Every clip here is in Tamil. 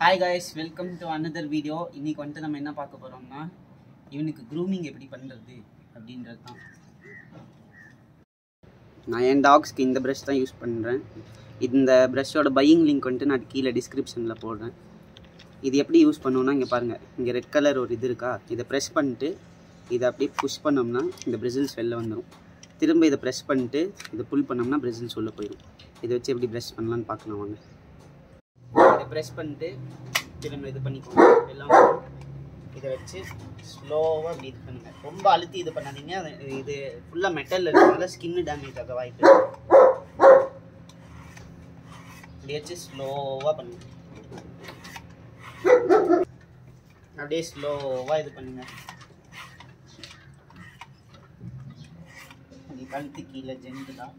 Hi guys welcome to another video இன்னைக்கு வந்துட்டு நம்ம என்ன பார்க்க போறோம்னா இவனுக்கு க்ரூமிங் எப்படி பண்ணுறது அப்படின்றது தான் நான் என் டாக்ஸ்க்கு இந்த ப்ரஷ் தான் யூஸ் பண்ணுறேன் இந்த ப்ரஷ்ஷோட பையிங் லிங்க் வந்துட்டு நான் கீழே டிஸ்கிரிப்ஷனில் போடுறேன் இது எப்படி யூஸ் பண்ணுவோம்னா இங்கே பாருங்கள் இங்கே ரெட் கலர் ஒரு இது இருக்கா இதை ப்ரெஸ் பண்ணிட்டு இதை அப்படியே புஷ் பண்ணோம்னா இந்த பிரிசில்ஸ் வெளில வந்துடும் திரும்ப இதை ப்ரெஸ் பண்ணிட்டு இதை புல் பண்ணோம்னா பிரிசில்ஸ் உள்ளே போயிடும் இதை வச்சு எப்படி ப்ரெஷ் பண்ணலான்னு பார்க்கலாம் வாங்க இதை ப்ரெஸ் பண்ணிட்டு திரும்ப இது பண்ணிக்கோங்க எல்லாம் இதை வச்சு ஸ்லோவாக இப்படி இது பண்ணுங்க ரொம்ப அழுத்தி இது பண்ணாதீங்க அது இது ஃபுல்லாக மெட்டல் இருக்கிறதுனால ஸ்கின்னு டேமேஜ் ஆக வாய்ப்பு இருக்கு. இப்படி வச்சு ஸ்லோவாக பண்ணுங்க அப்படியே ஸ்லோவாக இது பண்ணுங்க இப்படி கழுத்து கீழே ஜென்ட்டு தான்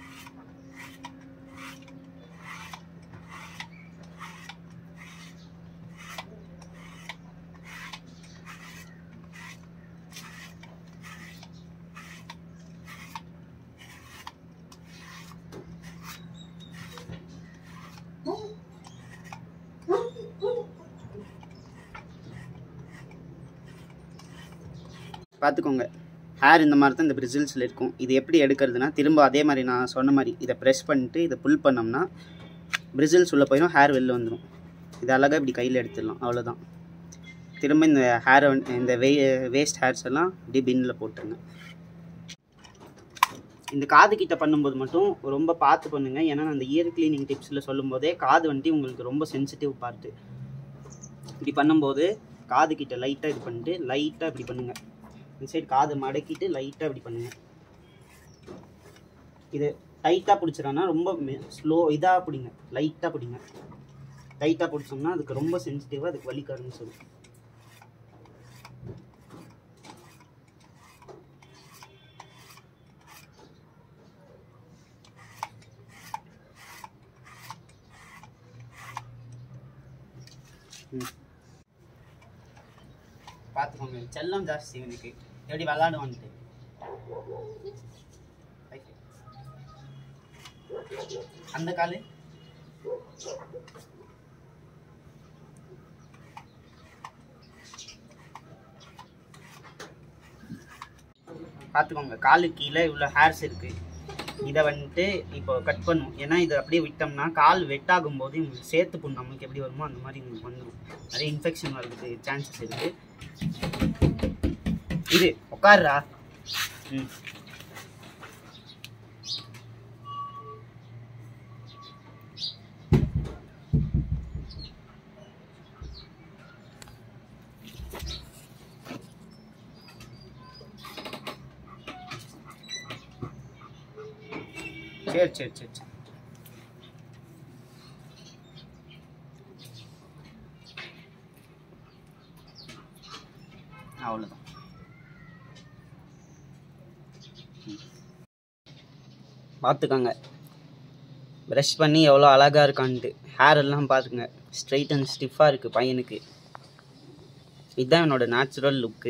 பார்த்துக்கோங்க ஹேர் இந்த மாதிரி தான் இந்த பிரிசில்ஸில் இருக்கும் இது எப்படி எடுக்கிறதுனா திரும்ப அதே மாதிரி நான் சொன்ன மாதிரி இதை ப்ரெஸ் பண்ணிட்டு இதை புல் பண்ணோம்னா பிரிசில்ஸ் உள்ளே போயிடும் ஹேர் வெளில வந்துடும் இது அழகாக இப்படி கையில் எடுத்துடலாம் அவ்வளோதான் திரும்ப இந்த ஹேரை இந்த வே வேஸ்ட் ஹேர்ஸ் எல்லாம் இப்படி பின்னில் போட்டுருங்க இந்த காது கிட்ட பண்ணும்போது மட்டும் ரொம்ப பார்த்து பண்ணுங்க ஏன்னா நான் இந்த இயர் கிளீனிங் டிப்ஸில் சொல்லும்போதே காது வந்துட்டு உங்களுக்கு ரொம்ப சென்சிட்டிவ் பார்ட்டு இப்படி பண்ணும்போது காது கிட்ட லைட்டாக இது பண்ணிட்டு லைட்டாக இப்படி பண்ணுங்க இந்த சைடு காது மடக்கிட்டு லைட்டாக இப்படி பண்ணுங்க இது டைட்டாக பிடிச்சிடனா ரொம்ப ஸ்லோ இதாக பிடிங்க லைட்டாக பிடிங்க டைட்டாக பிடிச்சோம்னா அதுக்கு ரொம்ப சென்சிட்டிவாக அதுக்கு வலிக்க ஆரம்பிச்சிடும் ம் பார்த்துக்கோங்க செல்லம் ஜாஸ்தி இவனுக்கு எப்படி விளாடுவான்ட்டு அந்த காலு பார்த்துக்கோங்க காலு கீழே இவ்வளோ ஹேர்ஸ் இருக்கு இதை வந்துட்டு இப்போ கட் பண்ணும் ஏன்னா இதை அப்படியே விட்டோம்னா கால் வெட்டாகும் போது இவங்களுக்கு சேர்த்து புண் நம்மளுக்கு எப்படி வருமோ அந்த மாதிரி உங்களுக்கு வந்துடும் நிறைய இன்ஃபெக்ஷன் வர்றதுக்கு சான்சஸ் இருக்கு இது உட்காருடா ம் சரி சரி சரி சரி அவ்வளோதான் பார்த்துக்கோங்க ப்ரஷ் பண்ணி எவ்வளோ அழகாக இருக்கான்ட்டு ஹேர் எல்லாம் பார்த்துங்க ஸ்ட்ரைட் அண்ட் ஸ்டிஃபாக இருக்குது பையனுக்கு இதுதான் என்னோட நேச்சுரல் லுக்கு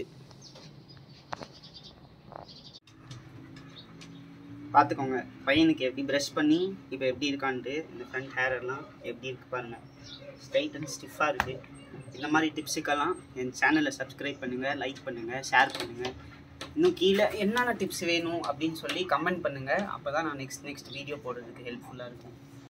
பார்த்துக்கோங்க பையனுக்கு எப்படி ப்ரஷ் பண்ணி இப்போ எப்படி இருக்கான்ட்டு இந்த ஃப்ரண்ட் ஹேர் எல்லாம் எப்படி இருக்கு பாருங்க ஸ்ட்ரைட் அண்ட் ஸ்டிஃபாக இருக்குது இந்த மாதிரி டிப்ஸுக்கெல்லாம் என் சேனலை சப்ஸ்கிரைப் பண்ணுங்கள் லைக் பண்ணுங்கள் ஷேர் பண்ணுங்கள் இன்னும் கீழே என்னென்ன டிப்ஸ் வேணும் அப்படின்னு சொல்லி கமெண்ட் பண்ணுங்கள் அப்போ தான் நான் நெக்ஸ்ட் நெக்ஸ்ட் வீடியோ போடுறதுக்கு ஹெல்ப்ஃபுல்லாக இருக்கும்